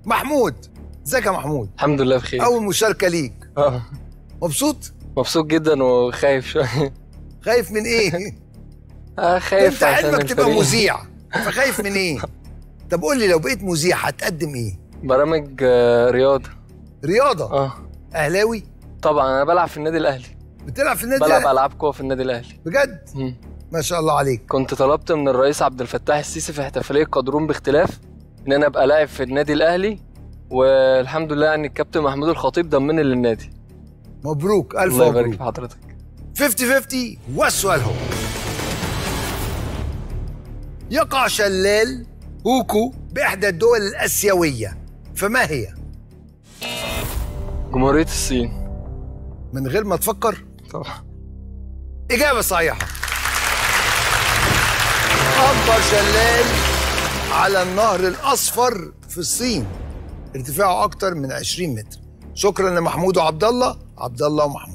محمود ازيك يا محمود الحمد لله بخير اول مشاركه ليك اه مبسوط مبسوط جدا وخايف شويه خايف من ايه اه خايف انت عشان حلمك تبقى الفريق. مذيع فخايف من ايه طب قول لي لو بقيت مذيع هتقدم ايه برامج آه، رياضه رياضه اه اهلاوي طبعا انا بلعب في النادي الاهلي بتلعب في النادي بلعب الأهلي؟ العاب قوه في النادي الاهلي بجد مم. ما شاء الله عليك كنت طلبت من الرئيس عبد الفتاح السيسي في احتفاليه قدرون باختلاف ان انا ابقى لاعب في النادي الاهلي والحمد لله يعني الكابتن محمود الخطيب ضمني للنادي مبروك الف الله يبارك مبروك في حضرتك 50 50 والسؤال هو يقع شلال هوكو بإحدى الدول الآسيوية فما هي؟ جمهوريه الصين من غير ما تفكر طبعا إجابة صحيحة أكبر شلال على النهر الأصفر في الصين ارتفاعه أكتر من 20 متر شكرا لمحمود وعبد الله عبد الله ومحمود